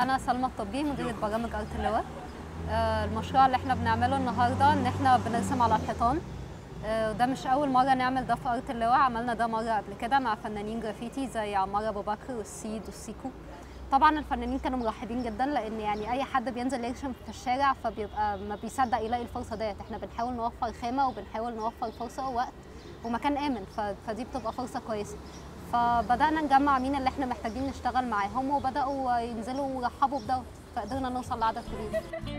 انا سلمى الطبي مديره برامج ارت اللواء آه، المشروع اللي احنا بنعمله النهارده ان احنا بنرسم على الحيطان آه، وده مش اول مره نعمل ده في ارت اللواء عملنا ده مره قبل كده مع فنانين جرافيتي زي عمار ابو بكر والسيد والسيكو طبعا الفنانين كانوا مرحبين جدا لان يعني اي حد بينزل يرسم في الشارع فبيبقى ما بيصدق يلاقي الفرصه ديت احنا بنحاول نوفر خامه وبنحاول نوفر فرصه ووقت ومكان امن ف- فدي بتبقى فرصه كويسه فبدانا نجمع مين اللي احنا محتاجين نشتغل معاهم وبداوا ينزلوا ويرحبوا بدوت فقدرنا نوصل لعدد كبير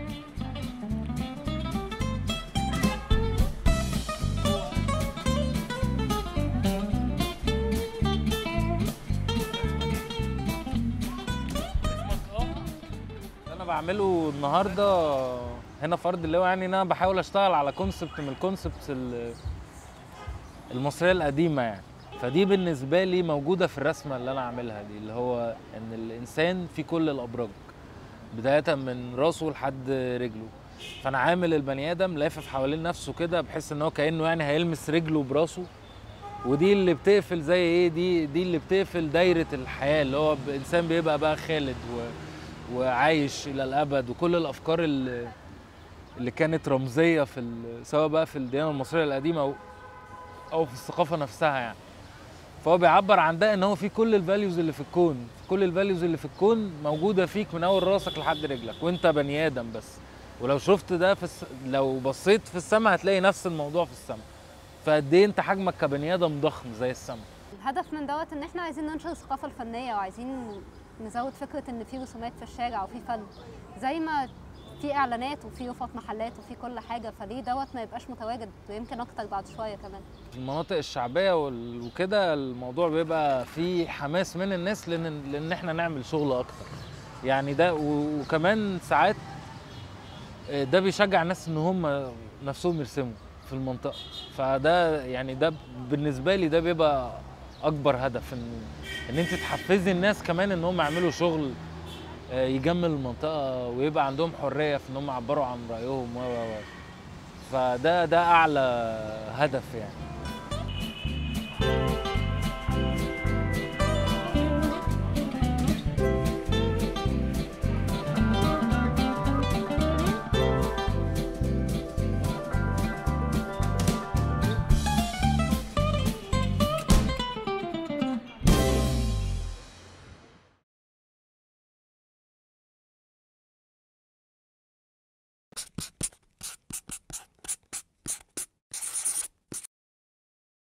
اللي انا بعمله النهارده هنا في ارض اللواء يعني ان انا بحاول اشتغل على كونسبت من الكونسبتس ال- المصريه القديمه يعني فدي بالنسبه لي موجوده في الرسمه اللي انا عاملها دي اللي هو ان الانسان في كل الابراج بدايه من راسه لحد رجله فانا عامل البني ادم لافف حوالين نفسه كده بحيث ان هو كانه يعني هيلمس رجله براسه ودي اللي بتقفل زي ايه دي دي اللي بتقفل دايره الحياه اللي هو انسان بيبقى بقى خالد و وعايش الى الابد وكل الافكار اللي, اللي كانت رمزيه في ال- سواء بقى في الديانه المصريه القديمه او او في الثقافه نفسها يعني فهو بيعبر عن ده ان هو في كل الفاليوز اللي في الكون كل الفاليوز اللي في الكون موجوده فيك من اول راسك لحد رجلك وانت بني ادم بس ولو شفت ده في الس... لو بصيت في السماء هتلاقي نفس الموضوع في السماء فقد ايه انت حجمك كبني ادم ضخم زي السماء الهدف من دوت ان احنا عايزين ننشر الثقافه الفنيه وعايزين نزود فكره ان في رسومات في الشارع وفي فن زي ما في اعلانات وفي يفط محلات وفي كل حاجه فليه دوت ما يبقاش متواجد ويمكن اكتر بعد شويه كمان في المناطق الشعبيه وال- وكده الموضوع بيبقى فيه حماس من الناس لان لان احنا نعمل شغل اكتر يعني ده و- وكمان ساعات آه، ده بيشجع الناس ان هم نفسهم يرسموا في المنطقه فده يعني ده بالنسبه لي ده بيبقى اكبر هدف ان ان انت تحفزي الناس كمان ان هم يعملوا شغل آه، يجمل المنطقه ويبقى عندهم حريه في ان هم يعبروا عن رايهم و و و. فده ده اعلى هدف يعني